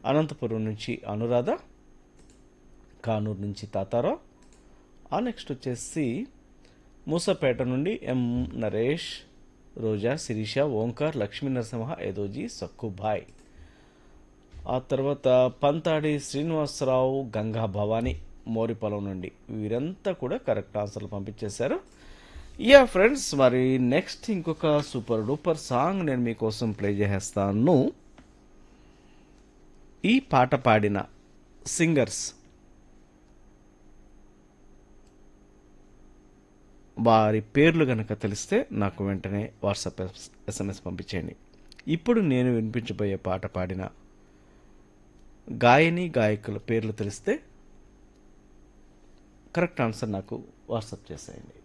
అనంతపురం నుంచి అనురాధ కానూరు నుంచి తాతారావు ఆ నెక్స్ట్ వచ్చేసి మూసపేట నుండి ఎం నరేష్ రోజా శిరీష ఓంకార్ లక్ష్మీ నరసింహ యదోజీ సక్కుబాయ్ ఆ తర్వాత పంతాడి శ్రీనివాసరావు గంగా భవాని మోరిపొలం నుండి వీరంతా కూడా కరెక్ట్ ఆన్సర్లు పంపించేశారు యా ఫ్రెండ్స్ మరి నెక్స్ట్ ఇంకొక సూపర్ డూపర్ సాంగ్ నేను మీకోసం ప్లే చేసేస్తాను ఈ పాట పాడిన సింగర్స్ వారి పేర్లు కనుక తెలిస్తే నాకు వెంటనే వాట్సాప్ ఎస్ఎంఎస్ పంపించేయండి ఇప్పుడు నేను వినిపించబోయే పాట పాడిన గాయని గాయకుల పేర్లు తెలిస్తే కరెక్ట్ ఆన్సర్ నాకు వాట్సాప్ చేసేయండి